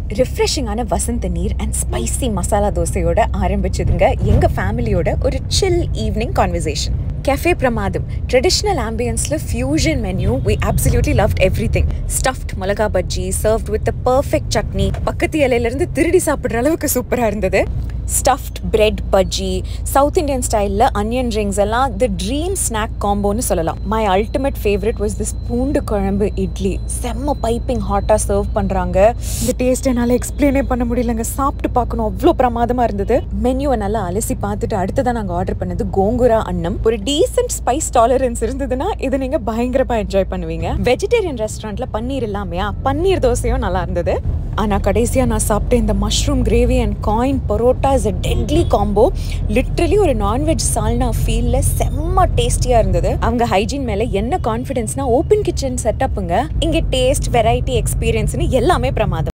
ரிஃப்ரெஷிங்கான வசந்த நீர் and spicy masala தோசையோட ஆரம்பிச்சதுங்க எங்க ஃபேமிலியோட ஒரு சில் ஈவினிங் கான்வர்சேஷன் கெஃபே பிரமாதம் ட்ரெடிஷ்னல் ஆம்பியன்ஸில் fusion menu we absolutely loved everything stuffed மிளகா bajji served with perfect chutney பக்கத்து இலையிலேருந்து திருடி சாப்பிட்ற அளவுக்கு சூப்பராக இருந்தது stuffed bread bajji south Indian ஸ்டைலில் அனியன் ரிங்ஸ் எல்லாம் தி ட்ரீம் ஸ்நாக் காம்போன்னு சொல்லலாம் my ultimate favourite was this பூண்டு குழம்பு இட்லி செம்ம பைப்பிங் ஹாட்டாக சர்வ் பண்ணுறாங்க இந்த டேஸ்ட் என்னால் எக்ஸ்பிளைனே பண்ண முடியலங்க சாப்பிட்டு பார்க்கணும் அவ்வளோ பிரமாதமாக இருந்தது மெனுவை நல்லா அலசி பார்த்துட்டு அடுத்ததான் நாங்கள் ஆர்டர் பண்ணது கோங்குரா அன்னம் ஒரு டீசென்ட் ஸ்பைஸ் டாலரன்ஸ் இருந்ததுன்னா இதை நீங்கள் பயங்கரமாக என்ஜாய் பண்ணுவீங்க வெஜிடேரியன் ரெஸ்டாரண்ட்டில் பன்னீர் இல்லாமையா பன்னீர் தோசையும் நல்லா இருந்தது ஆனால் கடைசியாக நான் சாப்பிட்ட இந்த mushroom gravy and coin parotta is a deadly combo literally ஒரு நான்வெஜ் சால்னா ஃபீல்ல செம்ம டேஸ்டியாக இருந்தது அவங்க ஹைஜீன் மேலே என்ன கான்ஃபிடென்ஸ்னா ஓப்பன் கிச்சன் செட்டப்புங்க இங்கே டேஸ்ட் வெரைட்டி எக்ஸ்பீரியன்ஸ்னு எல்லாமே பிரமாதம்